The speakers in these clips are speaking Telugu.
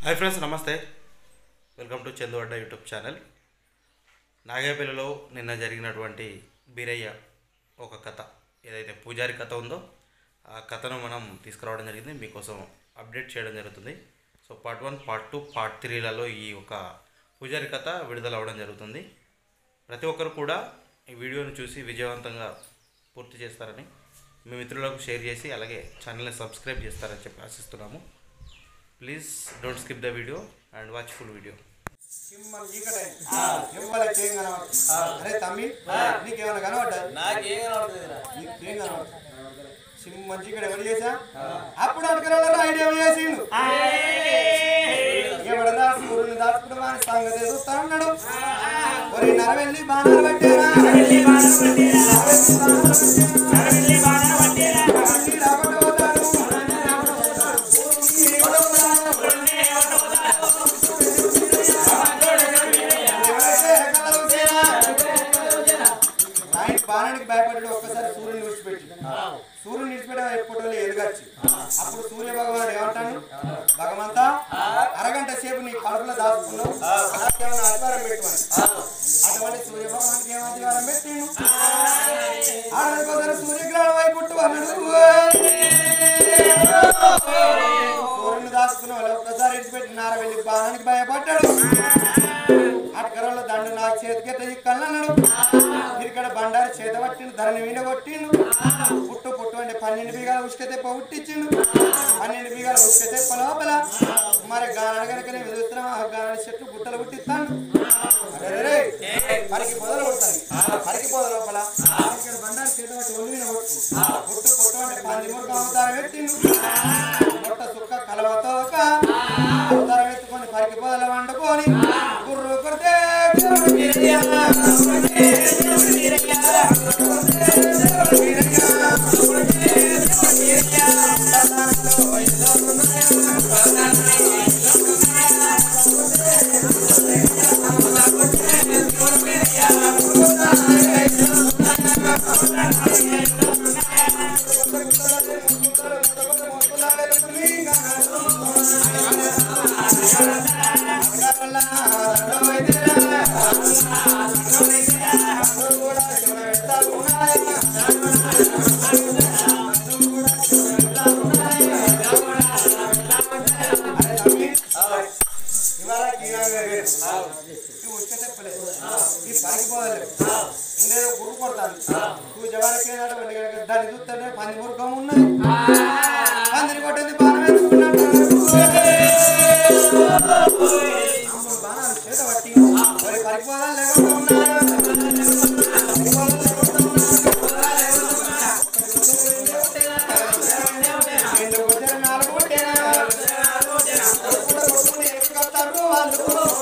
Hi friends namaste welcome to Chanduvadda YouTube channel నాగేపల్లిలో నిన్న జరిగినటువంటి బీరయ్య ఒక కథ ఏదైతే పూజారి కథ ఉందో ఆ కథను మనం తీసుకురావడం జరిగింది మీకోసం అప్డేట్ చేయడం జరుగుతుంది so part one part two part త్రీలలో ఈ ఒక పూజారి కథ విడుదల అవ్వడం జరుగుతుంది ప్రతి ఒక్కరు కూడా ఈ వీడియోను చూసి విజయవంతంగా పూర్తి చేస్తారని మీ మిత్రులకు షేర్ చేసి అలాగే ఛానల్ని సబ్స్క్రైబ్ చేస్తారని చెప్పి ఆశిస్తున్నాము please don't skip the video and watch full video సింహం చీకటి ఎవరికి ఏం కనబడదు అరే తమ్మి నీకేమైనా కనబడ్డా నాకేం కనబడుతుందిరా నీకేం కనబడదు సింహం చీకటి ఎవరు చేశా అప్పుడు అడగరాలను ఐడియా చేసిండు ఎవడన్నా సూర్యుని దాచుకున్న వారి సంగతి చూస్తా అన్నాడు ఒరి నరవెల్లి బాణాలు పట్టేరా నరవెల్లి బాణాలు పట్టేరా అన్ని రాబట్టబోతాడు. ఎవరైతే కలలు చేరా? ఆయన బాణానికి భయపడ్డాడు ఒక్కసారి సూర్యుని విడిచిపెట్టి సూర్యుని విడిచిపెట్టే ఎప్పటిలో ఎలుగచ్చు అప్పుడు సూర్య భగవానుడు ఏమంటాడు భగవంతా అరగంట సేపు నీ కడుపులో దాచుకున్నావు నాకేమైనా అధికారం పెట్టమని అటువంటి సూర్య భగవానికి ఏం అధికారం పెట్టిండు ఆడకోసారి సూర్యగ్రహణం వైపుట్టు అన్నాడు సూర్యుని దాచుకున్న వాళ్ళు ఒక్కసారి విడిచిపెట్టి నార వెళ్ళి బాణానికి భయపడ్డాడు అటకరంలో దండు నా చేతికి ఎట్ట చిక్కన్నాడు ఇక్కడ బండారు చేత పట్టిండు ధరని వీణ కొట్టిండు పుట్టు పుట్టు అంటే పన్నెండు బీగాల ఉసుక తెప్ప ఉట్టించిండు పన్నెండు బీగాల ఉసుక తెప్ప లోపల మరి గానాడు కనుక నేను ఎదుగుతున్నాం ఆ గానాడు చెట్టు గుట్టలు పుట్టిస్తాను అరే పరికి పొదలు కొడతాను పరికి పొద లోపల ఇక్కడ బండారు చేత పట్టి ఒళ్ళు వీణ కొట్టు పుట్టు పుట్టు అంటే పంది మురుగు అవతారం పెట్టిండు మొట్ట సుక్క కలవతో ఒక అవతారం ఎత్తుకొని పరికి పొదల వండుకొని గుర్రు కొడితే గుర్రు ఇవాళ కీరంగా వేరు. ఈ ఉచ్చ తెప్పలేదు. ఈ పనికి పోదలేదు. ఇంకేదో గుర్రు కొడతాను. నువ్వు జవానికి ఏనాడు వెండి గనక దాన్ని చూస్తేనే పంది మురుగం ఉన్నది. పందిని కొట్టేది బాణం వేసుకున్నాడు. అమ్ముడు బాణాలు చేత పట్టి, మరి పనికి పోదాలు లేకుండా ఉన్నారు. పనికి పోదాలు లేకుండా ఉన్నారు. రెండు కొట్టారు, నాలుగు కొట్టారు. కూడా కొట్టుకుని ఎక్కడొస్తారు వాళ్ళు.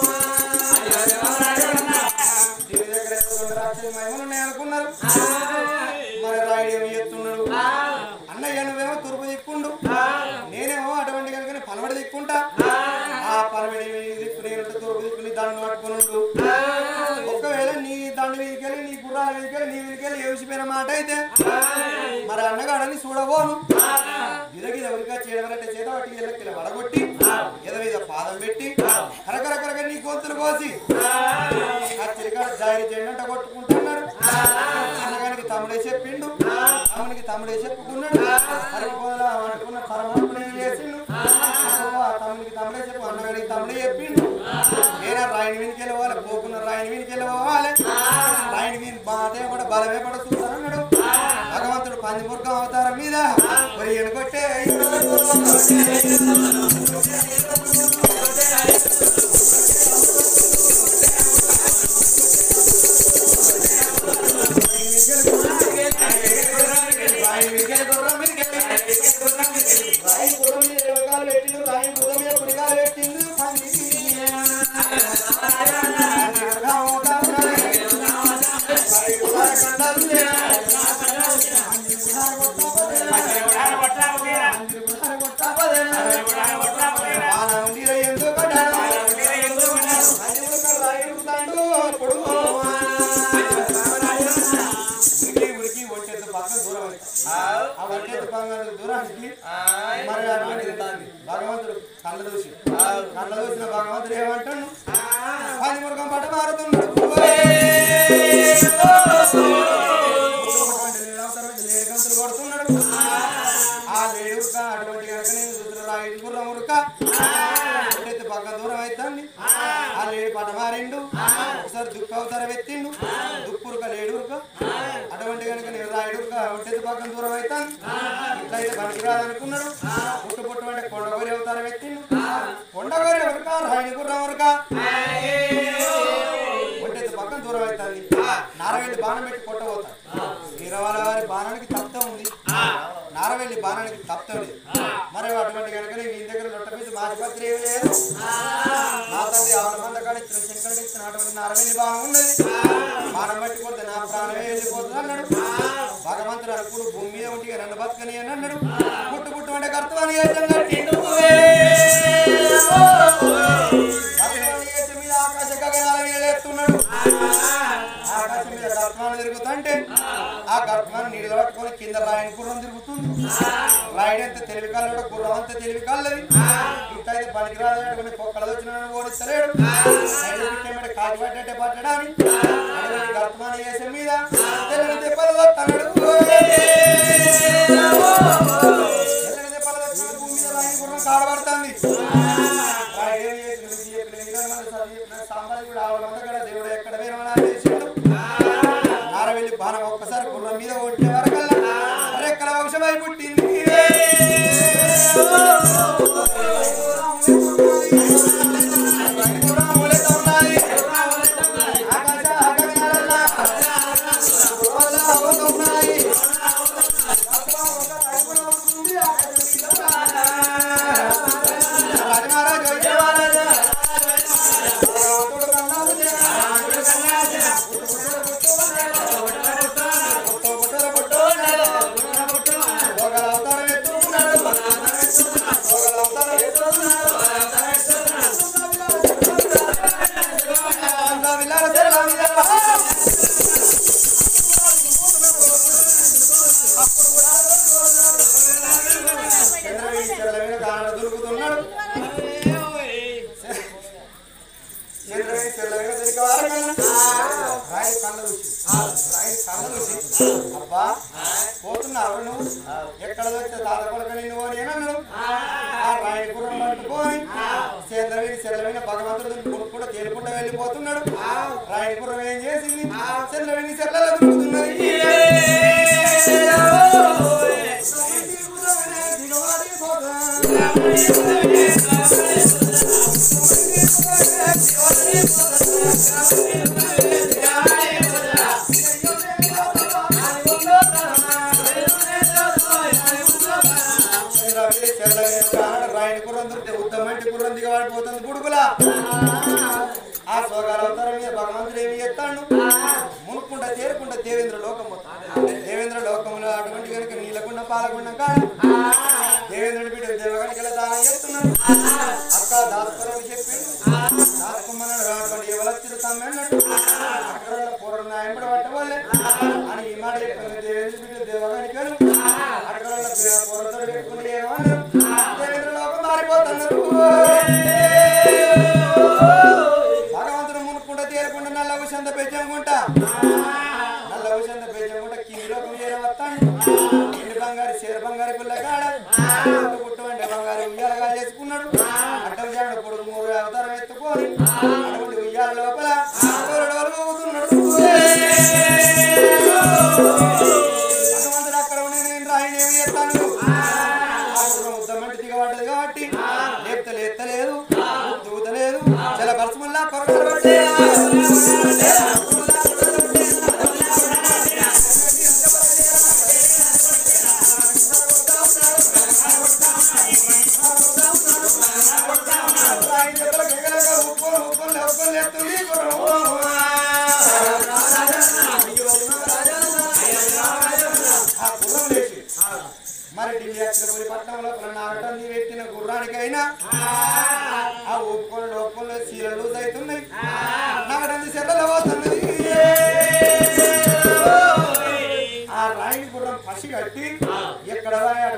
దీని దగ్గర ఏదో రెండు రాక్షస మహిమలు ఉన్నాయి అనుకున్నారు. మరి రాయుడు ఏమి చేస్తున్నాడు అన్నయ్య నువ్వేమో తూర్పు దిక్కుండు నేనేమో అటువంటి కనుక పలవడి దిక్కుంటా ఆ పలవడి దిక్కు నేను తూర్పు దిక్కుని దండు పట్టుకున్నాడు ఒకవేళ నీ దండు వీధికెళ్ళి నీ గుర్రాల వీధికెళ్ళి నీ వీధికెళ్ళి ఏసిపోయిన మాట అయితే మరి అన్నగాడని చూడబోను గిదగిద ఉరిగా చేయడమంటే చేత పట్టి ఎల్లకిల వడగొట్టి ఎద మీద పాదం పెట్టి కరకరకరక నీ గొంతులు కోసి కచ్చిరికాడ జారి చేయడంట కొట్టుకుంటున్నాడు అన్నగానికి తమ్ముడే చెప్పిండు తమ్మునికి తమ్ముడే చెప్పుకున్నాడు అరకపోదలా అనుకున్న పరమాత్మ నేను చేసిండు ఆ తమ్మునికి తమ్ముడే చెప్పు అన్నగానికి తమ్ముడే చెప్పిండు ఏనా రాయని వీనికి వెళ్ళవాలి పోకున్న రాయని వీనికి వెళ్ళవాలి రాయని వీని బాధే కూడా బలమే కూడా చూస్తానన్నాడు భగవంతుడు పందిముర్గం అవతారం మీద మరి ఎనుకొట్టే రాయి మిరికెళ్ళి గుర్రం మిరికెళ్ళి రాయి గుర్రం మీద ఎడమకాలు పెట్టిండు రాయి గుర్రం మీద కుడికాలు పెట్టిండు పంది ఉరికి ఉరికి ఒట్టేది పక్కన దూరం అవుతుంది. ఆ ఒట్టేది బంగారు దూరానికి మరి అటువంటి భగవంతుడు కళ్ళ చూసి కళ్ళ చూసిన భగవంతుడు ఏమంటాడు పని మురుగం పట్ట మారుతున్నాడు లేడు గంతులు కొడుతున్నాడు ఆ లేడు ఉరక అటువంటి కనుక నేను చూసిన రాయి గుర్రం ఉరక ఎత్తు పక్క దూరం అవుతాండి ఆ లేడు పట మారిండు ఒకసారి దుఃఖ అవతారం ఎత్తిండు దుప్పురుక లేడు ఉరక అటువంటి కనుక నేను రాయుడు ఉరక ఒంటెత్తు పక్కన దూరం అవుతాను ఇట్లయితే పనికిరాదు అనుకున్నాడు పుట్టు పుట్టు అంటే కొండగోరి అవతారం ఎత్తిండు కొండగోరి ఉరక రాయుడు గుర్రం ఉరక ఒంటెత్తు పక్కన దూరం అవుతుంది నారవెల్లి బాణం పెట్టి కొట్టబోతాడు వీరవాళ్ళ వారి బాణానికి తప్తం ఉంది నారవెల్లి బాణానికి తప్తం లేదు మరి అటువంటి కనుక మీ దగ్గర లొట్ట మీద మాచిపత్రి ఏమి లేదు నా తండ్రి ఆవిడ మంద కాడ ఇచ్చిన శంకరుడు ఇచ్చిన అటువంటి నారవెల్లి బాణం ఉన్నది బాణం బట్టి కొడితే నా ప్రాణమే వెళ్ళిపోతుంది అన్నాడు భగవంతుడు అనుకుడు భూమి మీద ఉంటే రెండు బతుకని అని అన్నాడు పుట్టు పుట్టు అంటే కర్తవాని కట్టిండు కర్తవాని చేతి మీద ఆకాశ గగనాల మీద లేస్తున్నాడు ఆకాశం మీద గర్భమానం తిరుగుతుంటే ఆ గర్భమానం నీళ్ళు పట్టుకొని కింద రాయని గుర్రం తిరుగుతుంది రాయుడు ఎంత తెలివి కల్లడు గుర్రం అంత తెలివి కల్లది ఇంత అయితే పనికిరాదు అటువంటి పొక్కలు వచ్చిన ఓడిస్తలేడు ఎమ్మడి కాకి పడ్డట్టే పట్టడాని అటువంటి గర్భమానం చేసే మీద తెల్లని దెబ్బలు వస్తున్నాడు తెల్లని దెబ్బలు వస్తున్నాడు భూమి మీద రాయని గుర్రం కాడబడుతుంది రాయుడు ఏం చేసిండు? ఇది చెప్పిన ఇరవై మంది చదివి చెప్పిన సాంబాదికుడు ఆవిడ మంది కూడా దేవుడు ఎక్కడ వేరే చేసిండు నారవెల్లి బాణం ఒక్కసారి గుర్రం మీద కొట్టే వరకల్లా రెక్కల వంశమై పుట్టింది ఆకాశ ఆగమనాలల్లా గుర్రాల అవతవున్నాయి. రాజమహారాజు విజయమహారాజా దొరుకుతున్నాడు చంద్రబాబు తెల్లగా దొరికే వారకల్లా రాయి కళ్ళ చూసి రాయి కళ్ళ చూసి అబ్బా పోతున్నావు నువ్వు ఎక్కడ వచ్చే తాత కొడుక నిన్ను అని అన్నాడు ఆ రాయి గుర్రం పట్టుకొని చంద్రవీని చెల్లవైన భగవంతుడు కొనుక్కుంటూ తేలుకుంటూ వెళ్ళిపోతున్నాడు రాయి గుర్రం ఏం చేసింది చంద్రవీని చెల్లలో దొరుకుతున్నది రాయని కుర్రం దొరికితే ఉత్తమంటి కుర్రం దిగబడిపోతుంది గుడుగులా ఆ సోగాల అవతారం మీద భగవంతుడు ఏమి చేస్తాడు మునుకుంటా తేరుకుంటా దేవేంద్ర లోకం పోతాడు. దేవేంద్ర లోకంలో అటువంటి కనుక నీలకుండ పాలకుండ కాడ దేవేంద్రుడి బిడ్డ దేవగడికి దానం చేస్తున్నాడు అక్క దాసుకురం చెప్పిండు దాసుకుమ్మన్నాడు అటువంటి ఎవరొచ్చారు తమ్మన్నాడు అక్కడ పూర్వం ఎంబడి పట్టవాళ్ళే అని ఈ మాట చెప్పాను దేవేంద్రుడి బిడ్డ దేవగడికి అక్కడ పూర్వతోడు పెట్టుకుంటే ఏమన్నారు దేవేంద్ర లోకం మారిపోతున్నారు భగవంతుడు మునుక్కుంటా తేరకుండా నల్ల ఉషంత పెంచనుకుంటా నల్ల ఉషంత పెంచనుకుంటా కింది లోకం చేర వస్తాను ఇంటి బంగారు చేర బంగారు పిల్ల కాడ పుట్టమంటే బంగారు ఉయ్యాలగా చేసుకున్నాడు అడ్డం చేయడం పొడుగు మూడు అవతారం ఎత్తుకొని అటువంటి ఉయ్యాల లోపల కొరడవలు ఊగుతున్నాడు భగవంతుడు అక్కడ ఉండి నేను రాయిని ఏమి చేస్తాను ఉద్దమంటి దిగబడ్డది కాబట్టి లేపుతలే ఎత్తలేదు దూతలేదు చాలా బరసముల్లా కొరకలు పట్టే మరి ఢిల్లీ అక్షరపురి పట్టణంలో నాగటం పెట్టిన గుర్రానికైనా ఆ ఒప్పుకొని ఒప్పుకొని చీరలు లూజ్ అవుతున్నాయి నాగటం చెల్లెలు పోతున్నది ఆ రాయి గుర్రం పసి కట్టి ఎక్కడ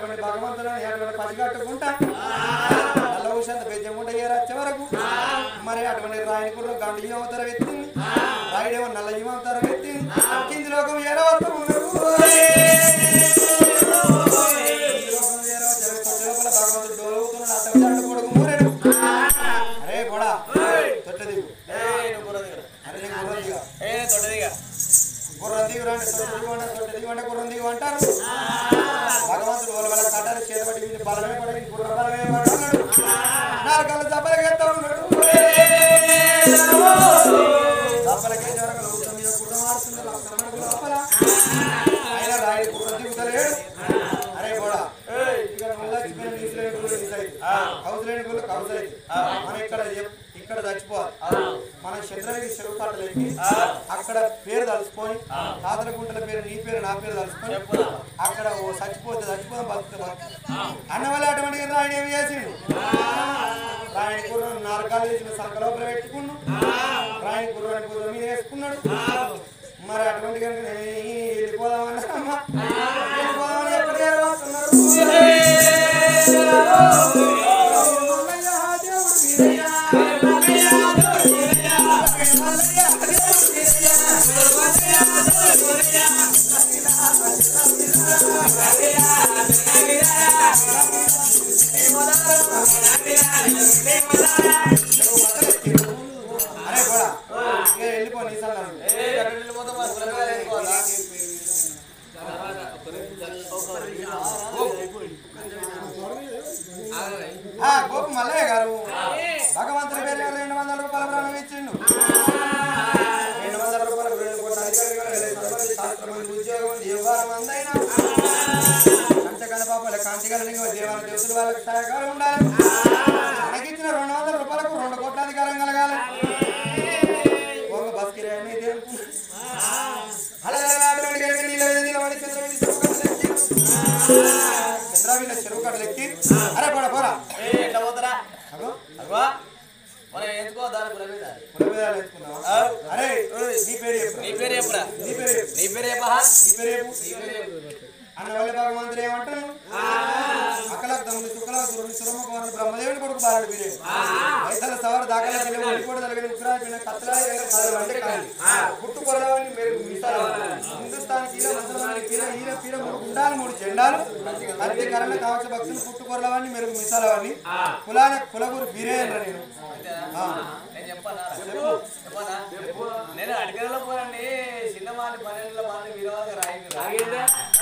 మసి కట్టుకుంటా నల్ల ఊసంత బెజ్జముంట ఏ రచ్చ వరకు మరి అటువంటి రాయని కూడా గంట ఈమవతారం ఎత్తింది రాయుడేమో నల్ల ఈమవతారం ఎత్తింది కింది లోకం ఏడవతూ ఉన్నాడు కింది లోకం ఏడవతూ తొట్టి లోపల భగవంతుడు డోలవుతున్నాడు అత్తగాడు కొడుకు మూరెడు అరే కూడా తొట్ట దిగు అరే నీకు గుర్రం దిగా గుర్రం దిగు రండి తొట్ట దిగు అంటే తొట్ట దిగు అంటే గుర్రం దిగు అంటారు భగవంతుడు వాళ్ళ వాళ్ళ కట్టారు చేతబట్టి వీళ్ళు బలమే పడి గుర్ర బలమే పడుతున్నాడు నాలుగు దెబ్బలకి ఎత్తా ఉన్నాడు దెబ్బలకి జరగలు ఉత్తమ మీద గుర్రం ఆడుతున్నారు లక్షణమణుకు లోపల ఆయన రాయి గుర్రం దిగుతలేడు అరే కూడా ఇక్కడ ముల్లచ్చిపోయిన నీసులేని గుళ్ళు నీసైతే కౌసులేని గుళ్ళు కౌసైతే మనం ఇక్కడ ఎప్- ఇక్కడ చచ్చిపోవాలి మన చంద్రగిరి చెరువు కట్టలేకి అక్కడ పేరు తలుసుకొని తాతల గుంటల పేరు నీ పేరు నా పేరు తలుసుకొని అక్కడ ఓ చచ్చిపోతే చచ్చిపోతే బతుకుతే బతుకు అన్న వల్ల అటువంటి రాయని ఏమి చేసిండు రాయని కూర నాలుగాలు వేసిన సంక లోపల పెట్టుకున్నాడు రాయని కూర కూర మీద వేసుకున్నాడు మరి అటువంటి కనుక నేను వెళ్ళిపోదామన్నా అమ్మా వెళ్ళిపోదామని ఎప్పటికే వస్తున్నారు మల్లయ్య దేవుడు వీరయ్య. అరే కూడా ఇక వెళ్ళిపో నీ సంగతి. ఆ, గోపు మల్లయ్య గారు భగవంతుని పేరు మీద రెండు వందల రూపాయల ప్రాణం ఇచ్చిండు రెండు వందల రూపాయలకు రెండు కోట్ల అధికారులు కూడా లేదు. సంబంధి శాస్త్రం ఉంది, ఉద్యోగం ఉంది, వ్యవహారం అందైనా కంచగల పాపల కాంతిగల లింగం దేవాల దేవతలు వాళ్ళకి సహకారం ఉండాలి మనకిచ్చిన రెండు వందల రూపాయలకు రెండు కోట్ల అధికారం కలగాలి ఒక బస్ కిరాయి అనేది దేవునికి. అలాగే రాత్రి గడిగ నీళ్ళ మీద నిలబడి చంద్రగిరి చెరువు కట్టలెక్కి. చంద్రగిరి చెరువు కట్టలెక్కి అరే పోరా పోరా అగో కులపేదాలు వేసుకున్నావా? అరే నీ పేరు చెప్పు నీ పేరు చెప్పురా నీ పేరు చెప్పు నీ పేరు చెప్పా నీ పేరు చెప్పు అన్న వల్ల భగవంతుడు ఏమంటాను అక్కల తమ్ముడు శుక్ల సురుని సురమ కుమారుడు బ్రహ్మదేవుని కొడుకు బాలుడు వీరే వైద్యుల సవర దాఖల చెల్లి ఒడి కూడా తలగిన ఉగ్రాయి పిన్న కత్తలాయ గల పదవి అంటే కాదు పుట్టు కొరలవని మీరు మిసాలు హిందుస్థాన్ కీల ముసల్మాన్ కీల ఈర పీర మూడు గుండాలు మూడు జెండాలు కత్తి కరణ కావచ్చ భక్తులు పుట్టు కొరలవని మెరుగు మిసాలవని కులాన కులగురు వీరే అన్న నేను ఆ. నేను చెప్పనా చెప్పనా నేను అడిగినలో పోనండి చిన్న మాట పన్నెండుల మాట విలువగా రాయింది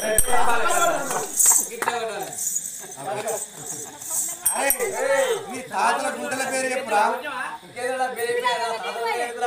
అరే మీ తాతల గుంటల పేరు చెప్పురా ఇంకేదో పేరు పేరు తాతల పేరురా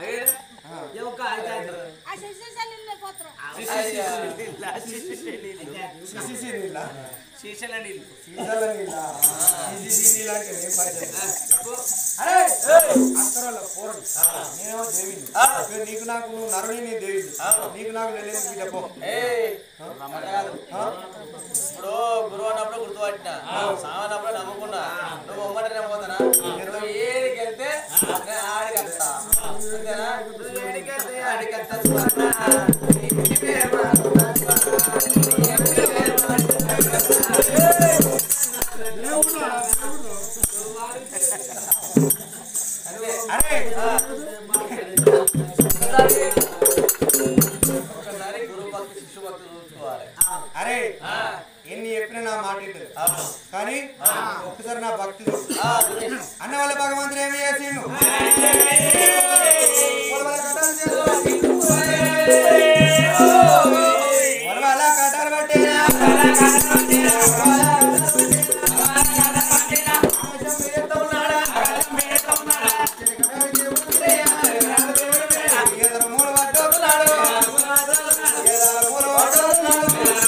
సిసిసి నీళ్ళ శీషల నీళ్ళు సీసాల నీళ్ళ సిసిసి నీళ్ళ అంటే ఏం పద్ధతి? అరే అక్కరోళ్ళ పోరడు నేనేమో దేవిని మీరు నీకు నాకు నువ్వు నరుని నీ దేవిని నీకు నాకు లేదు బిడ్డ పో ఏయ్, అట్లా కాదు. ఇప్పుడు గురువు అన్నప్పుడు గుర్తుపట్టిన సామన్నప్పుడు నమ్ముకున్నా నువ్వు ఒమ్మటి నమ్ముతానా నువ్వు ఏడికి వెళ్తే నేను ఆడికి వస్తా అంతేనా నువ్వు ఏడికి వెళ్తే ఆడికి వస్తా సువర్ణ. నీ ఇంటి పేరు మారుతా సువర్ణ. నీ ఇంటి పేరు మారుతా సువర్ణ. అంతే. అరే ఒకసారి గురువు భక్తి శిశు భక్తి చూసుకోవాలి అరే ఎన్ని చెప్పినా నా మాట వింటది. కానీ ఒక్కసారి నా భక్తి చూడు. ఆ, చూడు. అన్న వాళ్ళ భగవంతుడు ఏమి చేసిండు పొలవల కట్టాలు చేసి- పొలవల కట్టాలు పట్టేనా? ఆకాశం మీద ఉన్నాడా? ఎదురు మూల పట్టుకున్నాడు. ఎదురు మూల పట్టుకున్నాడు.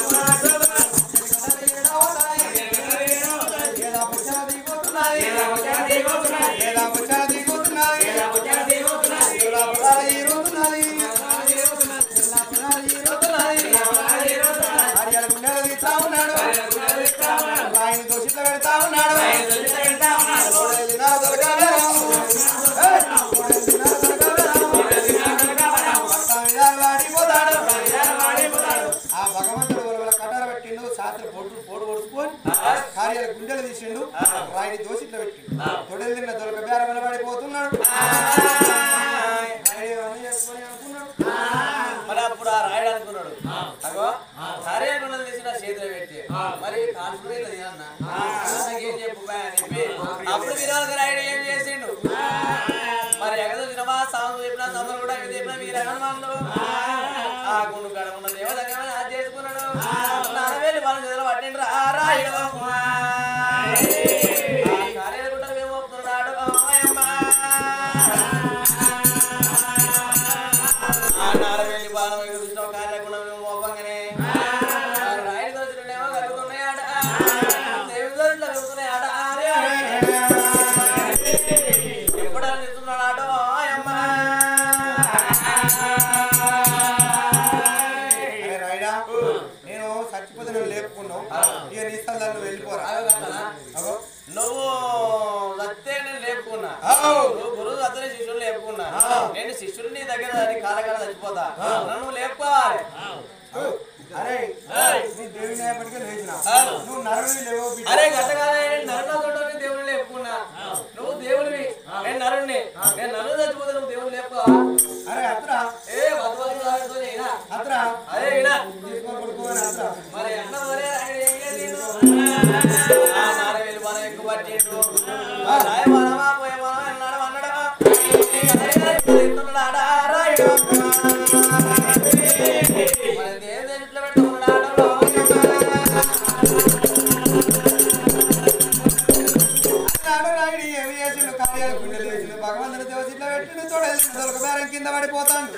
ఏదా పుచ్చల దిగుతున్నది. ఏదా పుచ్చల దిగుతున్నది. ఏదా పుచ్చల దిగుతున్నది. ఏదా పుచ్చల తీరుతున్నది. ఏదా పుచ్చల తీరుతున్నది. హరియాల గుండెలు తీస్తా ఉన్నాడు. ఆయన దోషిలో పెడతా ఉన్నాడు. కోడలు దినాలు దొరకాలేరా. ఏయ్! కోడలు దినాలు దొరకాలేరా. భర్త విధాలు వాడిపోతాడు. ఆ భగవంతుడు వాళ్ళ కటార పెట్టిండు శాస్త్రి పొట్టు పోటు కొడుచుకొని కార్యాల కాడియాలు గుండెలు తీసిండు రాయిని దోసి ఇట్లా పెట్టిండు తొడలు తిన్న దొరక బేరమల పడిపోతున్నాడు రాయుడు ఏమన్నా చేసుకొని అనుకున్నాడు మరి అప్పుడు ఆ రాయుడు అనుకున్నాడు అగో సరే అనుకున్నది తీసి నా చేతిలో పెట్టి మరి కాన్ఫిడెంట్ తినన్నా నాకేం చెప్పు బా అని చెప్పి అప్పుడు విరోధ రాయుడు ఏం చేసిండు మరి ఎగదో తినమా సాంగ్ చెప్పినా సంబరం కూడా ఎగదో చెప్పినా మీరు హనుమానులు ఆ గుండు కాడ ఉన్న దేవత అది చేసుకున్నాడు నలవేలు మన చేతిలో పట్టిండ్రు ఆ రాయుడు ఆ కార్యాలు కూడా మేము ఒప్పుతున్నాడు ఆ నారవేలి బాణం ఎగురుతున్న కార్యకుండా మేము మోపంగానే ఆ రాయుడు దోచుకుంటేమో కలుగుతున్నాయాడ దేవి దోచులు కలుగుతున్నాయాడ ఎప్పుడు నిలుస్తున్నాడు అమ్మా అరే రాయుడా నేను చచ్చిపోతే నువ్వు లేపుకున్నావు ఇక నీ స్థలాలు నువ్వు వెళ్ళిపోరా అగో నువ్వు సత్తే నేను లేపుకున్నా ఆవ్. నువ్వు గురువు అతనే శిష్యులు లేపుకున్నా నేను శిష్యులు నీ దగ్గర నీ కాళ్ళ కాళ్ళ చచ్చిపోతా నన్ను నువ్వు లేపుకోవాలి అరే నీ దేవుని న్యాయపడికే లేచిన ఆవ్. నువ్వు నరుని లేవో బిడ్డ. అరే గతకాలం నేను నరుడు దేవుని లేపుకున్నా నువ్వు దేవుడివి నేను నరుణ్ణి నేను నరుడు చచ్చిపోతే నువ్వు దేవుడు లేపుకోవా అరే అత్రా ఏ వధువరులతో అయినా అత్రా అరే ఈయన తీసుకొని పడుకోని అత్రా మరి అన్న మరే ఆయన ఏం చేసిండు? ఆ నారవేలి బాణం ఎక్కువ పట్టిండు. ఆ రాయ బాణమా, పోయ బాణమా అన్నాడు, అన్నాడు. ఈ కథ ఇప్పుడు చెప్తున్నాడా, రాయుడు? మరి దేని దేంట్లో పెట్టుకున్నాడు, నాడు రాయుడు ఏమి చేసిండు కార్యాలు గుండెలు వేసిండు భగవంతుడు దేవత ఇట్లా పెట్టిండు తోడేసి తొలక బేరం కింద పడిపోతాడు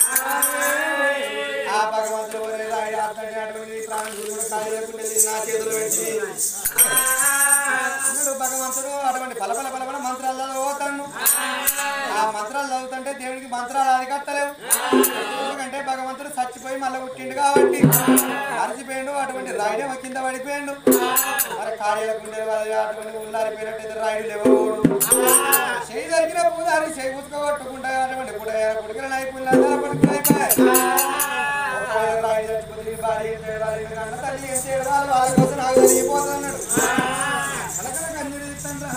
ఆ భగవంతుడు ఒరే రాయుడు అతడి అటువంటి ప్రాణం చూసుకుని కార్యాలు గుండెలు నా చేతులు పెట్టి అన్నాడు భగవంతుడు అటువంటి పలపల పలపల మంత్రాలు చదువుతాను ఆ మంత్రాలు చదువుతుంటే దేవునికి మంత్రాలు అది కట్టలేవు ఎందుకంటే భగవంతుడు చచ్చిపోయి మళ్ళీ పుట్టిండు కాబట్టి మరిచిపోయిండు అటువంటి రాయుడేమో కింద పడిపోయిండు మరి కార్యాలకు ఉండే వాళ్ళు అటువంటి ఉండారిపోయినట్టయితే రాయుడు లేవోడు చేయి దొరికిన పూజారి చేయి పుచ్చుకోగొట్టుకుంటా అటువంటి పుట్ట పుడికిన నైపుణ్యాలు పడుకుని అయిపోయాయి ఒక్కొక్క రాయుడు చచ్చిపోతే ఈ భార్య ఏం చేయాలి? ఈ కన్న తల్లి ఏం చేయాలి? వాళ్ళ వాళ్ళ కోసం నాకు తెలియపోతున్నాడు కనకన కన్నీరు తీస్తాండ్రా,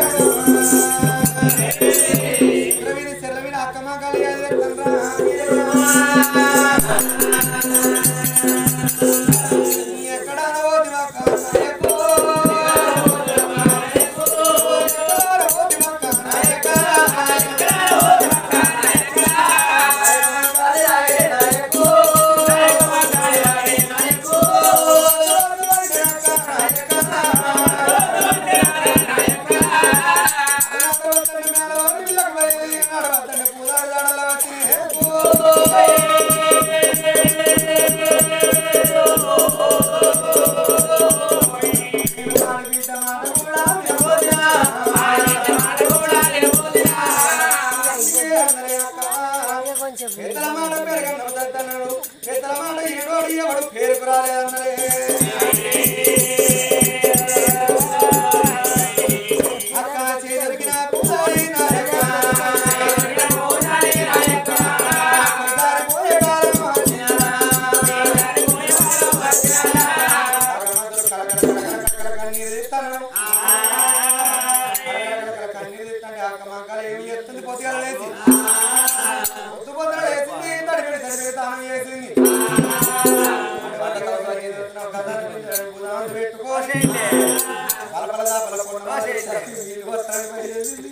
చెర్లవిని చెర్లవిని అక్కమ్మ కలిగేది ఎక్కడ అనవోది మాకు నాయకో. ఎక్కడ అనవోది మాకు నాయకా. పేరుకు రాలేదన్నరే అక్క చేదొరికిన పూజారి నాయక దారి పోయే కాలం వచ్చినా. భగవంతుడు కలకల కలకల కలకల కన్నీరు తీస్తాడు. కలకల కలకల కన్నీరు తీస్తాడు. అక్క మంకాల ఏమి చేస్తుంది పొద్దుగాల లేచి పొద్దు పొద్దున లేచింది తడిపిడి తడిపిడి తాను చేసింది అటువంటి కలకల ఏం చేస్తున్నావు? గదాన్ని పిలిచాడు. బుధాన్ని పెట్టుకోసి పలపలదా పలకొండ నీళ్ళు వస్తాడు బయలుదేరింది.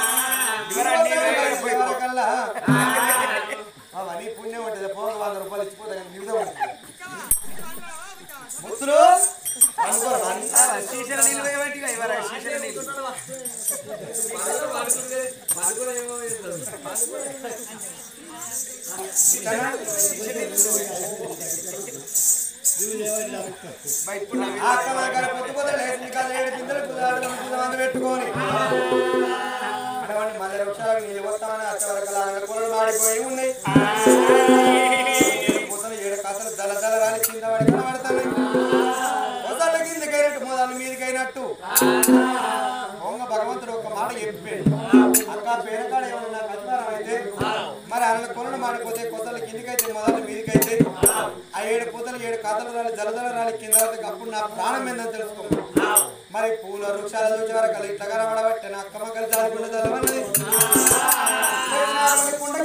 కల్లా అవన్నీ పుణ్యం ఉంటుంది పోగ వంద రూపాయలు ఇచ్చిపోతాయి మిగతా ఉంటుంది ముత్తులు అనుకోరు శీశల నీళ్ళు వేయబట్టి ఇవ్వరా శీశల నీళ్ళు పొద్దు పొద్దు లేచి కాదు ఏడు పిందెలు కుదాడు మంది పెట్టుకొని అటువంటి మళ్ళీ వృక్షాలకు నీళ్ళు పోతామని అచ్చవరకు కూడా మాడిపోయి ఉన్నాయి పొద్దున ఏడు కథలు దళ దళ రాలి కింద పడి కనబడతాయి మొదల కిందకైనట్టు మొదలు మీదకైనట్టు దొంగ భగవంతుడు ఒక మాట చెప్పాడు అక్క పేరకాడ ఏమన్నా కథకారం అయితే మరి ఆయన కొనను మాడిపోతే కొత్తలు కిందికైతే మొదలు మీదకైతే ఆ ఏడు పూతలు ఏడు కథలు రాలి జలదల రాలి కింద పడితే అప్పుడు నా ప్రాణం ఏందని తెలుసుకో మరి పూల వృక్షాల చూసి వరకు ఇట్లా కనబడబట్టే నా అక్క మక్కలు జారుకుంటే చదవన్నది కుండ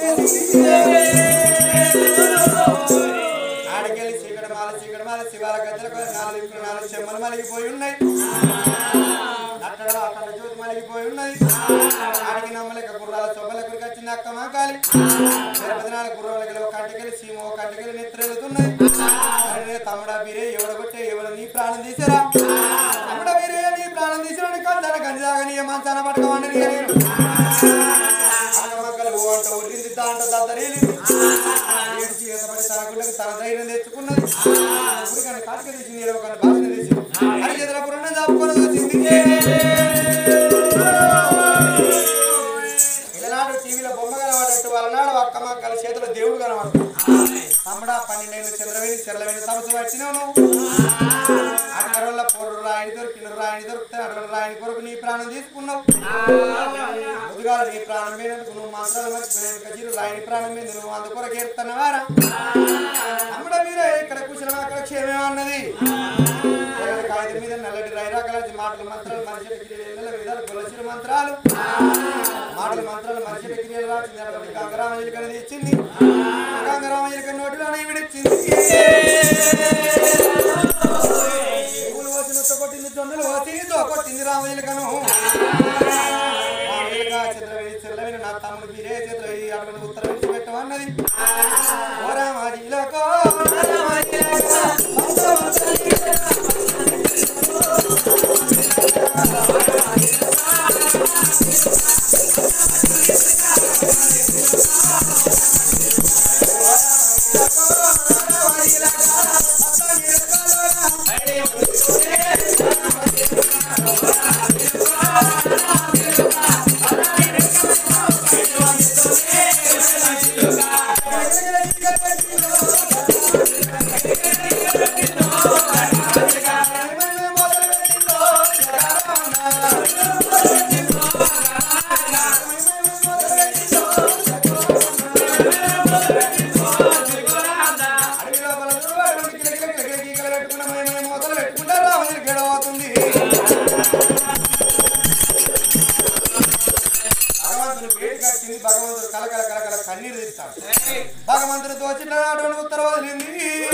ఆడికెళ్ళి చీకటి మాల చీకటి మాల శివాల గద్దెలకు నాలుగు ఇప్పుడు నాలుగు చెమ్మలు మలిగిపోయి ఉన్నాయి అక్కడ అక్కడ జ్యోతి మలిగిపోయి ఉన్నది ఆడికి నమ్మలేక గుర్రాల చొబ్బలకు వచ్చింది అక్క మాకాలి పదినాలు గుర్రాలకి ఒక కంటకెళ్ళి సీమ ఒక కంటకెళ్ళి నిద్రెళ్తున్నాయి అరే తమ్ముడా మీరే ఎవడగొట్టే ఎవడు నీ ప్రాణం తీసారా తమ్ముడా మీరే నీ ప్రాణం తీసారని కంచాన గంజాగా నీ మంచాన పట్టుకోమండి నేను మక్కలు ఓ అంట ఉరిగింది దా అంట దద్దరీలి ఏడ్చి ఈతపడి తన గుండెకి తన ధైర్యం తెచ్చుకున్నది ఊరికని కాటిక తీసి నీడ ఒక భాషను తీసి అని చేతుల పురాణం చాపుకొని వచ్చింది ఇలనాడు టీవీలో బొమ్మ కనబడట్టు వాళ్ళ నాడు అక్క మక్కల చేతిలో దేవుడు కనబడతాడు తమ్ముడా పన్నెండేళ్ళు చంద్రవేణి చెర్లవేణి తమసు వచ్చినావు నువ్వు అక్కడోళ్ళ పొర్రు రాయని దొరికిన రాయని దొరికితే అక్కడ రాయని కొరకు నీ ప్రాణం తీసుకున్నావు ముందుగా నీ ప్రాణం మీదకు నువ్వు మంత్రాలు మర్చిపోయాను కజీరు రాయని ప్రాణం మీద నువ్వు అందుకొరకు ఏడుతున్నావారా తమ్ముడ మీరే ఇక్కడ కూర్చున్నాం అక్కడ క్షేమం అన్నది తెల్లటి కాగితం మీద నల్లటి రైరాకల మాటలు మంత్రాలు మనిషి క్రియలు విధాలు గొల్లసిన మంత్రాలు మాటలు మంత్రాలు మనిషి క్రియలు రాసింది అటువంటి గంగరామయ్యకి అనేది ఇచ్చింది గంగరామయ్యకి నోటిలో విడిచ్చింది పువ్వులు పోసి నుచ్చ కొట్టింది జొన్నలు పోసి దో కొట్టింది రామయ్యకను రామయ్యగా చిత్రవేణి చిల్లవేణి నా తమ్ముడు మీరే చిత్రవేణి అటువంటి ఉత్తరం విడిచి పెట్టమన్నది ఓ రామాజీలకో అడవి లోపల చూడడానికి కిలకిల కిలకిల గీకలు పెట్టుకున్న మేము మొదలు పెట్టుకుంటే రామయ్య గెడవవుతుంది భగవంతుని పేరు కట్టింది భగవంతుడు కలకల కలకల కన్నీరు తీస్తాడు భగవంతుడు దోచిన అటువంటి ఉత్తరం వదిలింది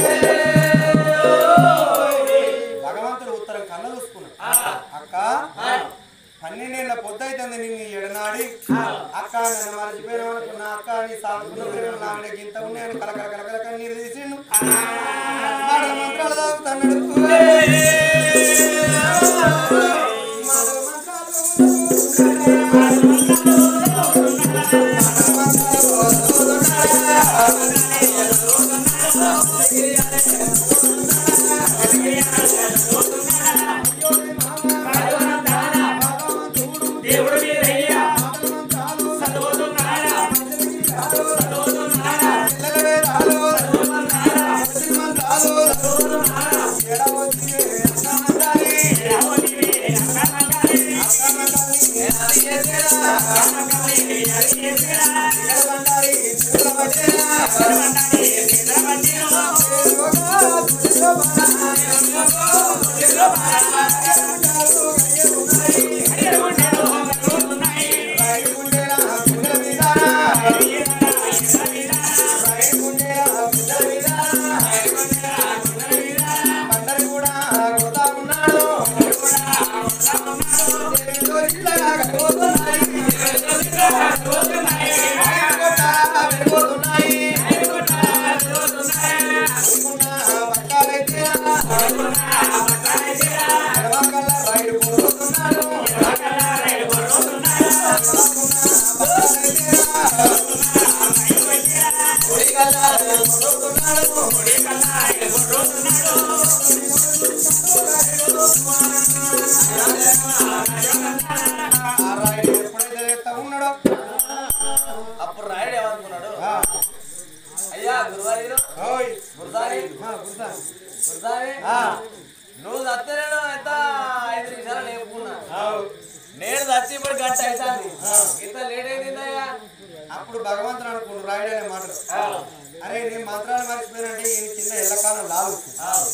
భగవంతుడు ఉత్తరం కళ్ళ చూసుకున్నాడు అక్క పన్నెండేళ్ల పొద్దు అవుతుంది నిన్ను ఎడనాడి అక్క నన్ను మర్చిపోయినా అనుకున్నా అక్క నీ సాగుతున్న నావిడ గింత ఉన్నాయని కలకల కలకల కన్నీరు తీసిండు మాటల మంత్రాలు తాగుతున్నాడు మాటల దేవుడు మీరయ్యా చదువుతున్నాడా ఎప్పుడైతే ఎత్తా ఉన్నాడో అప్పుడు రాయుడు ఏమనుకున్నాడు ఆ, అయ్యా గురువారి ఓయ్ గురుసారి ఆ, గుర్తా. గురుసారి ఆ, నువ్వు చస్తే నేను ఎంత ఐదు నిమిషాలు లేపుకున్నా ఆవ్. నేను చచ్చి ఇప్పుడు గంట అవుతాను ఇంత లేట్ అయిందయ్యా అప్పుడు భగవంతుడు అనుకుంటు రాయుడు అనే మాటలు అరే నేను మంత్రాలు మర్చిపోయినంటే ఈయన కింద ఎల్లకాలం లాగు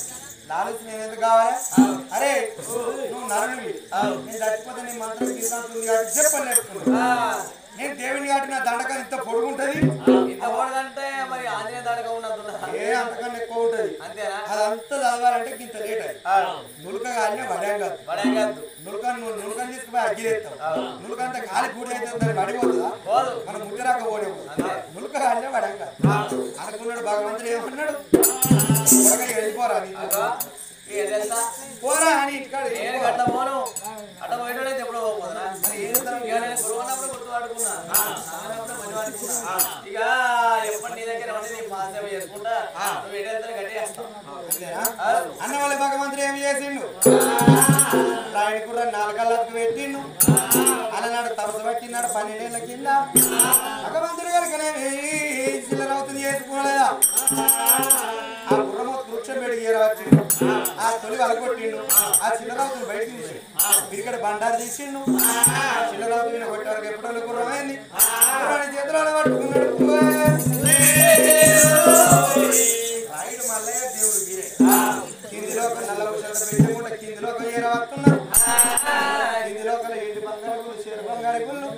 లాలూసి నేను ఎందుకు కావాలి అరే నువ్వు నరునివి నేను చచ్చిపోతే నీ మంత్రం తీసుకుంటుంది కాబట్టి చెప్పని నేర్చుకున్నా నేను దేవుని కాబట్టి నా దండకం ఇంత పొడుగుంటది ఇంత ఓడదంటే మరి ఆంజనేయ దాడగా ఉన్నట్టున్నా ఏ అంతకన్నా ఎక్కువ ఉంటది అంతేనా అదంతా చదవాలంటే ఇంత లేట్ అయ్యి నులక కాలినే వడాం కాదు బడే కాదు నులక నువ్వు నులకని తీసుకుపోయి అగ్గిరేస్తావు నులకంత గాలి పూడి అయితే దాన్ని పడిపోతుందా పోదు మనం ముద్దరాక పోలేము నులక కాలినే వడాం కాదు అనుకున్నాడు భగవంతుడు ఏమన్నాడు త్వరగా వెళ్ళిపోరా నీ. అగో ఈ ఎదెంత? పోరా అని ఇంటికాడ నేను వెళ్ళిపో. అట్లా పోను అట్లా పోయేటోడైతే ఎప్పుడో పోతున్నా మరి ఏం చేద్దాం? ఇక నేను గురువు అన్నప్పుడు గుర్తు పడుకున్నా సాగినప్పుడు మంచి పడుకున్నా ఇక ఎప్పటి నీ దగ్గర ఉండి నీ పాస్ సేవ చేసుకుంటా నువ్వు ఎడెంత గట్టి చేస్తావు అంతేనా? అన్న వాళ్ళ భగవంతుడు ఏం చేసిండు రాయని కూడా నాలుగల్లకు పెట్టిండు అలనాడు తపసు పట్టినాడు పన్నెండేళ్ల కింద భగవంతుడు కనుకనే చిల్లరవుతుంది చేసుకోలేదా ఆ గుర్రము వృక్షం పెడిగి ఏరవచ్చిండు ఆ తొలి వలకొట్టిండు ఆ చిల్లరవుతుని బయటికి తీసిండు ఇక్కడ బండారు తీసిండు చిల్లరవుతు మీద కొట్టేవారికి ఎప్పుడో గుర్రమైంది గుర్రాన్ని చేతులలో పట్టుకున్నాడు రాయుడు మల్లయ్య దేవుడు వీరే కిందిలో ఒక నల్ల ఉషాల పెట్టుకుంటే కిందిలో ఒక ఏర వస్తున్నారు కిందిలో ఒక ఎండి బంగారు గుళ్ళు చేరు బంగారు గుళ్ళు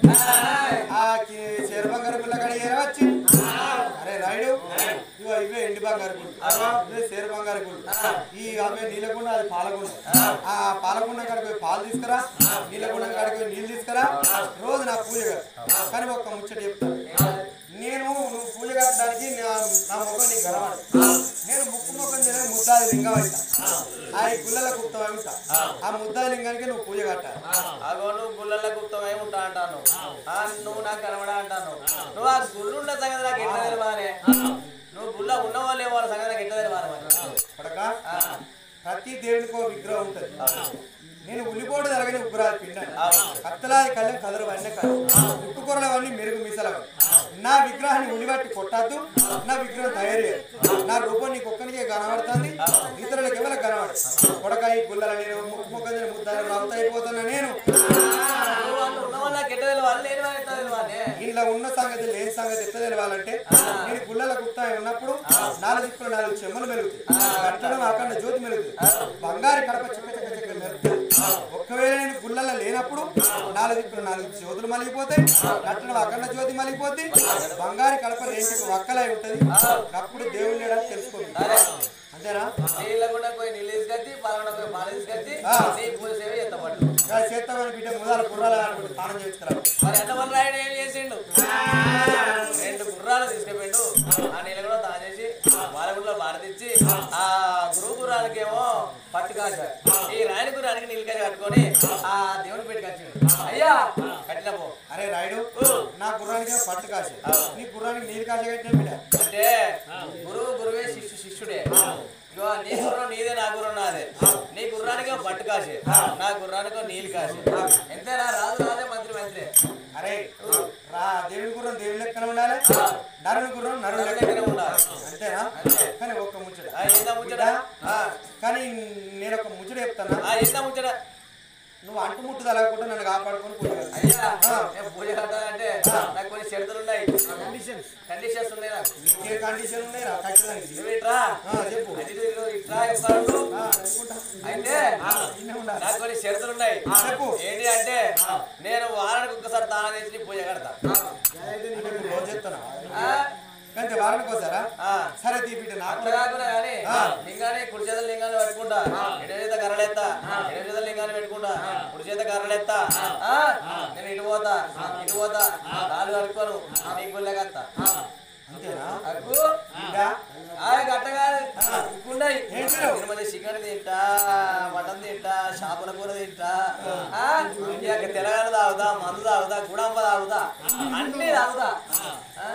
ఆ కి- చేరు బంగారు గుళ్ళ కాడ ఏర వచ్చి అరే రాయుడు ఇగో ఇవే ఎండి బంగారు గుళ్ళు ఇవే చేరు బంగారు గుళ్ళు ఈ అవే నీలగుండ అది పాలగుండ ఆ పాలగుండ కాడికి పోయి పాలు తీసుకురా నీలగుండ కాడికి పోయి నీళ్ళు తీసుకురా రోజు నా పూజ కాదు కానీ ఒక్క ముచ్చట చెప్తాను నేను నువ్వు పూజ కట్టడానికి నా నా ముఖం నీకు గడవాడు నేను ముక్కు ముఖం తినని ముద్దాది లింగం అవుతా ఆ ఈ గుళ్ళల గుప్తం అవుతా ఆ ముద్దాది లింగానికి నువ్వు పూజ కట్టాలి అగో నువ్వు గుళ్ళల్లో గుప్తమై ఉంటా అంటాను ఆ, నువ్వు నాకు కనబడా అంటాను నువ్వు ఆ గుళ్ళు ఉన్న సంగతి నాకు ఎట్లా తెలియవానే నువ్వు గుళ్ళ ఉన్న వాళ్ళు వాళ్ళ సంగతి నాకు ఎట్లా తెలియవాలి మరి పడక ప్రతి దేవునికి ఒక విగ్రహం ఉంటుంది నేను ఉల్లిపోటు జరగని ఉగ్రాలు పిండాను కత్తలాది కళ్ళం కదరు వన్నీ కాదు ఉప్పు కూరలు అవన్నీ మెరుగు మీసలవి నా విగ్రహాన్ని ఉలిబట్టి కొట్టద్దు నా విగ్రహం తయారు చేయదు నా రూపం నీకు ఒక్కనికే కనబడుతుంది ఇతరులకు ఎవరికి కనబడదు కొడక ఈ గుల్లల నేను ముక్కు ముక్క ముద్దాలు రావుతా అయిపోతున్నా నేను నువ్వు వాళ్ళు ఉన్న వాళ్ళు నాకు ఎట్లా తెలియాలి నేను వాళ్ళు ఎట్లా తెలియాలి ఇంట్లో ఉన్న సంగతి లేని సంగతి ఎట్లా తెలవాలంటే నేను గుళ్ళల గుప్తా ఉన్నప్పుడు నాలుగు దిక్కులు నాలుగు చెమ్మలు మెలుగుతాయి కట్టడం అక్కడ జ్యోతి మెలుగుతుంది బంగారు కడప చెక్క చెక్క చెక్క మెలుగుతుంది ఒకవేళ నేను గుళ్ళల్లో లేనప్పుడు నాలుగు దిక్కులు నాలుగు జ్యోతులు మలిగిపోతాయి కట్టడం అక్కడ జ్యోతి మలిగిపోతే బంగారు కడప రేంటికి వక్కలై ఉంటది అప్పుడు దేవుడు లేడని తెలుసుకోండి అంతేనా నీళ్ళ కూడా పోయి నీళ్ళు తీసుకొచ్చి పాలకుండా పోయి పాలు తీసుకొచ్చి ఆ. నీ పూజ సేవ ఎత్తపట్టు ఇలా చేస్తామని బిడ్డ ముదాల కుర్రాలు అనుకుంటే స్నానం చేస్తున్నారు మరి అన్న వల్ల రాయుడు ఏం చేసిండు రెండు గుర్రాలు తీసుకుపోయిండు ఆ నీళ్ళు కూడా దాని చేసి వాళ్ళ గుడిలో భారతిచ్చి ఆ గురువు గుర్రాలకేమో పట్టు కాశారు ఈ రాయని గుర్రానికి నీళ్ళు కాసి కట్టుకొని ఆ దేవుని పెట్టి కట్టిండు అయ్యా కట్టిన పో అరే రాయుడు నా గుర్రానికి పట్టు కాశ నీ గుర్రానికి నీరు కాశ కట్టిన బిడ్డ అంటే గురువు గురువే శిష్యు శిష్యుడే ఇగో నీ గుర్రం నీదే నా గుర్రం నాదే నీ గుర్రానికో పట్టు కాసే నా గుర్రానికో నీళ్ళు కాసే ఎంతేనా రాజు రాజే మంత్రి మంత్రి అరే రా దేవుని గుర్రం దేవుని లెక్కన ఉండాలి నరుని గుర్రం నరుని నరుని లెక్కన లెక్కన ఉండాలి. అంతేనా కానీ ఒక్క ముచ్చట ఆ, ఏందా ముచ్చట ఆ, కానీ నేను ఒక ముచ్చట చెప్తానా ఆ, ఏందా ముచ్చట నువ్వు అంటు ముట్టు తలగకుండా నన్ను కాపాడుకొని పోయాలి అయ్యా నేను పూజ కట్టాలంటే నాకు కొన్ని షరతులు ఉన్నాయి కండిషన్స్ కండిషన్స్ ఉన్నాయి నాకు ఏ కండిషన్ ఉన్నాయి రా కట్టడానికి నువ్వు ఇట్రా ఆ, చెప్పు అటు ఇటు ఇటు ఇట్రా చెప్తాడు ఆ, అనుకుంటా. అయితే ఇన్నే ఉండాలి. నాకు కొన్ని షరతులు ఉన్నాయి చెప్పు. ఏంటి అంటే నేను వారానికి ఒక్కసారి తాళం చేసి నీ పూజ కడతా అయితే నేను ఇప్పుడు రోజు చెప్తాను ఆ? అంతే వారానికి వస్తారా ఆ. సరే తీ బిడ్డ నాకు అట్లా కాకుండా కానీ ఆ. లింగాన్ని కుడి చేత లింగాన్ని పెట్టుకుంటా ఎడమ చేత కర్రలెత్తా ఎడమ చేత లింగాన్ని పెట్టుకుంటా కుడి చేత కర్రలెత్తా ఆ? నేను ఇటు పోతా ఇటు పోతా నాలుగు కడుక్కోను నీకు గుళ్ళకత్తా అంతేనా అక్కు బిడ్డ ఆ గట్ట కాదు ఉన్నాయి ఏంటి? నేను మళ్ళీ చికెన్ తింటా మటన్ తింటా చేపల కూర తింటా ఆ? ఇక తెలంగాణ తాగుతా మందు తాగుతా గుడంబ తాగుతా అన్ని తాగుతా ఆ?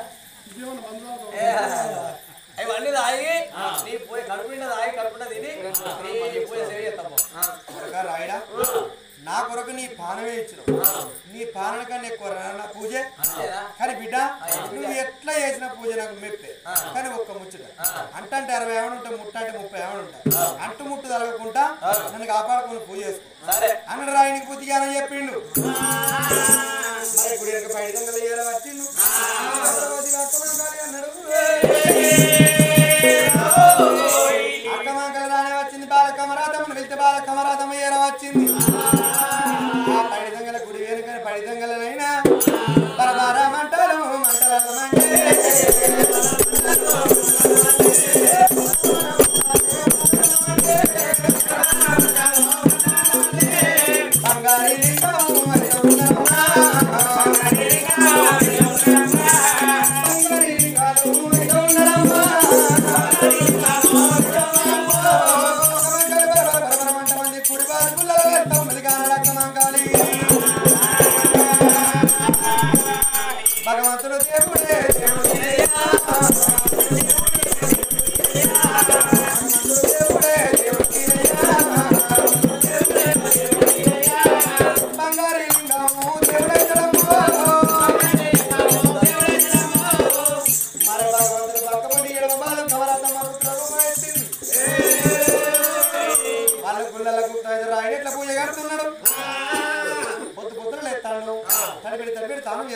ఏ, ఇవన్నీ తాగి నీ పూజ కడుపు నిండా తాగి కడుపు నిండా తిని నీ పూజ సేవ చేస్తాము కొరక రాయడా నా కొరకు నీ పానమే ఇచ్చిన నీ పాలన కన్నా ఎక్కువ రా నా పూజ అంతేనా కానీ బిడ్డ నువ్వు ఎట్లా చేసిన పూజ నాకు మెప్పే కానీ ఒక్క ముచ్చట అంట అంటే అరవై ఏమైనా ఉంటాయి ముట్ట అంటే ముప్పై ఏమైనా ఉంటాయి అంటు ముట్టు తలగకుండా నన్ను కాపాడుకొని పూజ చేసుకో సరే అన్నడు రాయనికి బుద్ధిగానని చెప్పిండు మరి ఇప్పుడు వెనక బయట దొంగలు ఏదో వచ్చిండు రోజుగా అక్కమాంకాలి అన్నాడు అక్కమాంకలు రానే వచ్చింది బాల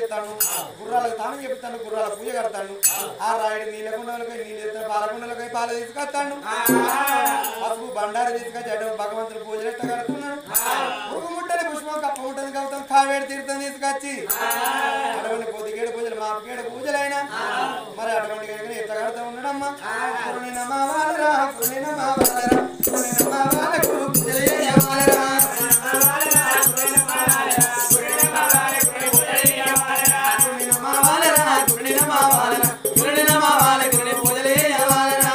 చేస్తాను గుర్రాలకు తాను చెప్తాను గుర్రాల పూజ కడతాను ఆ రాయుడు నీళ్ళ కుండలకై నీళ్ళు ఎత్తాను పాల కుండలకై పాలు తీసుకొస్తాను పసుపు బండారు తీసుకొచ్చి అటు భగవంతుడు పూజలు ఎట్ట కడుతున్నాడు ఉరుకు ముట్టని పుష్పం కప్ప ముట్టని కవుతాం కావేడి తీర్థం తీసుకొచ్చి అటువంటి పొద్దుగేడు పూజలు మాపకేడు పూజలైనా మరి అటువంటి కనుక ఎట్ట కడతా ఉన్నాడమ్మా కురునిన మావాలరా కురునిన మావాలరా కురునిన మావాల గురు పూజలు చేయవాలరా కురునిన మావాలరా కురునిన మావాలరా కురునిన మావాల గురుని పూజలు చేయవాలరా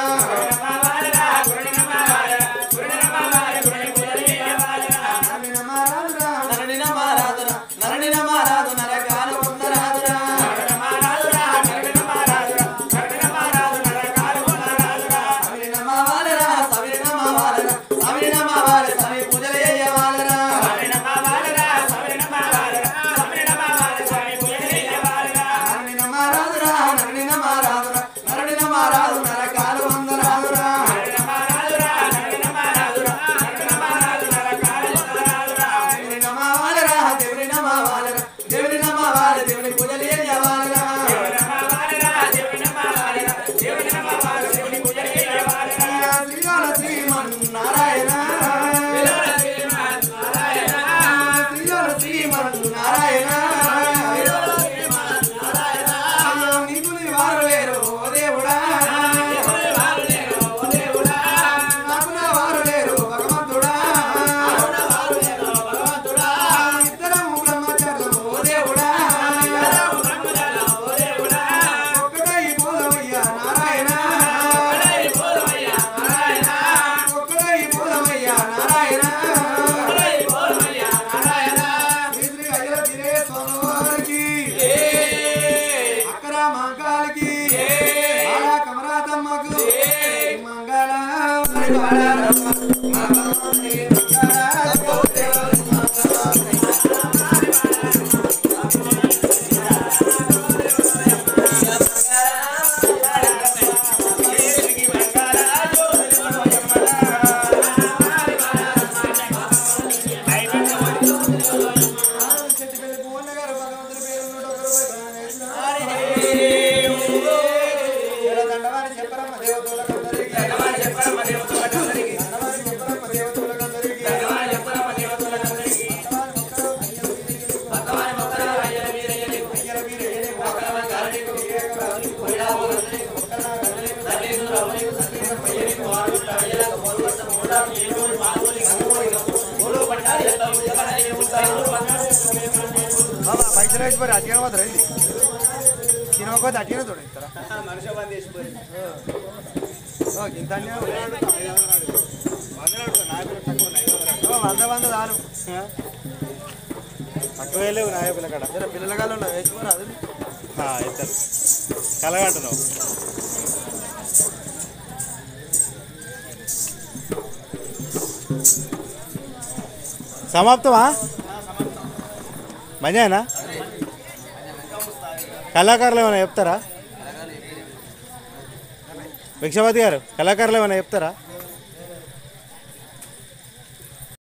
నరనిన మారాదురా నరనిన మారాదురా నరనిన మారాదు నరకాల వందరాదురా సవిరిన మావాలరా సవిరిన మావాలరా సవిరిన మావాల సవి పూజలు చేయవాలరా నరనిన మారాదురా నరనిన మారాదురా నరనిన మారాదు నరకాల వందరాదురా దేవుని నమావాలరా దేవుని నమావాలరా దేవుని నమావాల దేవుని పూజలు చేయవాలరా శ్రీరామ శ్రీమన్నారాయణ శ్రీరామ శ్రీమన్నారాయణ నీకు నీ వారు లేరు ఓ దేవుడా నాకు నా వారు లేరు భగవంతుడా ఇద్దరము బ్రహ్మచారులము ఓ దేవుడా ఒక్కటై పోదమయ్యా నారాయణ ఒక్కటై పోదమయ్యా నారాయణ శ్రీ శ్రీ అయ్యల తిరే స్వామివారికి అక్కర మంగాలకి ఆడా కమరాతమ్మకు చెట్టుపల్లి పూర్ణ గారు భగవంతుని పేరు నూట ఒక్క రూపాయి దండవాని చెప్పరమ్మ దేవతలకందరికీ దండవాని చెప్పరమ్మ దేవతలకందరికీ అయ్యల వీరయ్యని బాబా పైసలు వేసిపోయి అట్టిగా పోతారా ఇది తినకపోతే అట్టిగా తోడు ఇస్తారా ఓ, ఇంత అన్యాయం ఓ, వంద వంద చాలు తక్కువ లేవు నాయకుల కాడ జర పిల్లలగాలు ఉన్నాయి వేసుకోరు అది ఇద్దరు కలగంటున్నావు సమాప్తమా మంజానా కళాకారులు ఏమైనా చెప్తారా భిక్షపతి గారు కళాకారులు ఏమైనా చెప్తారా